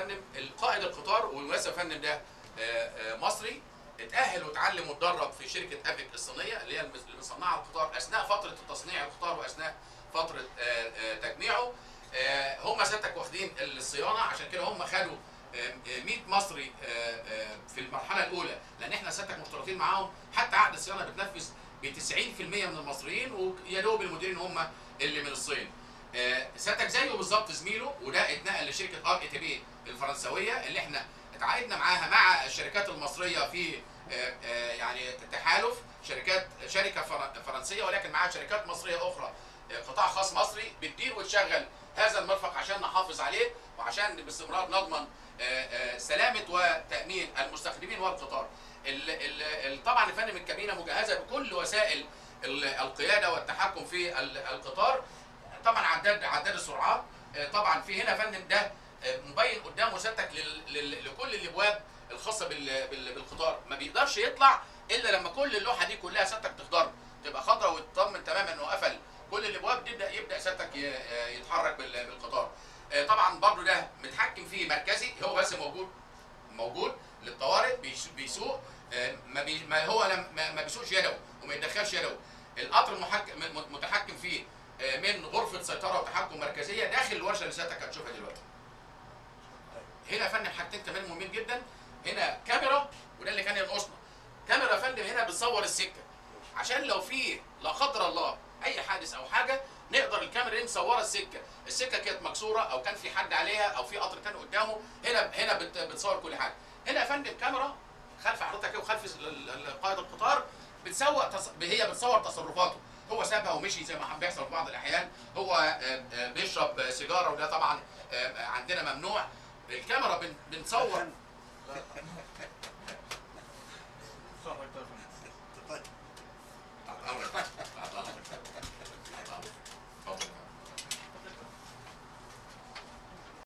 فندم القائد القطار والمؤسسه يا فندم ده آه، آه، مصري اتاهل وتعلم واتدرب في شركه افيك الصينيه اللي هي المس- اللي مصنعه القطار اثناء فتره تصنيع القطار واثناء فتره آه، آه، تجميعه آه، هم سيادتك واخدين الصيانه عشان كده هم خدوا آه، آه، 100 مصري آه، آه، في المرحله الاولى لان احنا سيادتك مشترطين معاهم حتى عقد الصيانه بتنفذ ب 90% من المصريين ويا دوب المديرين هم اللي من الصين. آه، سيادتك زيه بالظبط زميله وده اتنقل لشركه ار اي تي بي الفرنسويه اللي احنا اتعاقدنا معاها مع الشركات المصريه في آه، آه، يعني تحالف شركات شركه فر- فرنسيه ولكن معاها شركات مصريه اخرى آه، قطاع خاص مصري بتدير وتشغل هذا المرفق عشان نحافظ عليه وعشان باستمرار نضمن آه، آه، سلامه وتامين المستخدمين والقطار. ال- ال- ال- طبعا يا فندم الكابينه مجهزه بكل وسائل ال- القياده والتحكم في ال- القطار طبعا عداد عداد السرعات آه، طبعا في هنا يا فندم ده آه، مبين قدام وسيادتك لل- لل- لكل الابواب الخاصه بال- بال- بالقطار ما بيقدرش يطلع الا لما كل اللوحه دي كلها سيادتك تخضر تبقى خضراء وتطمن تماما انه قفل كل الابواب تبدا يبدا سيادتك ي- آه، يتحرك بال- بالقطار آه، طبعا برضو ده متحكم فيه مركزي هو بس موجود موجود للطوارئ بيش- بيسوق آه، ما, بي ما هو لم ما, ما بيسوقش يدوي وما يدخلش يدوي القطر المحكم م- متحكم فيه آه، من غرفه سيطره وتحكم مركزيه داخل الورشه اللي سيادتك هتشوفها دلوقتي. هنا يا فندم حاجتين كمان مهمين جدا هنا كاميرا وده اللي كان ينقصنا كاميرا يا فندم هنا بتصور السكه عشان لو في لا قدر الله اي حادث او حاجه نقدر الكاميرا دي مصوره السكه السكه كانت مكسوره او كان في حد عليها او في قطر كان قدامه هنا هنا بت- بتصور كل حاجه هنا يا فندم كاميرا خلف حضرتك وخلف ال- ال- قائد القطار بتسوق تص... هي بتصور تصرفاته هو سابها ومشي زي ما بيحصل في بعض الاحيان هو آه، آه، بيشرب سيجاره وده طبعا آه، عندنا ممنوع الكاميرا بن- بنصور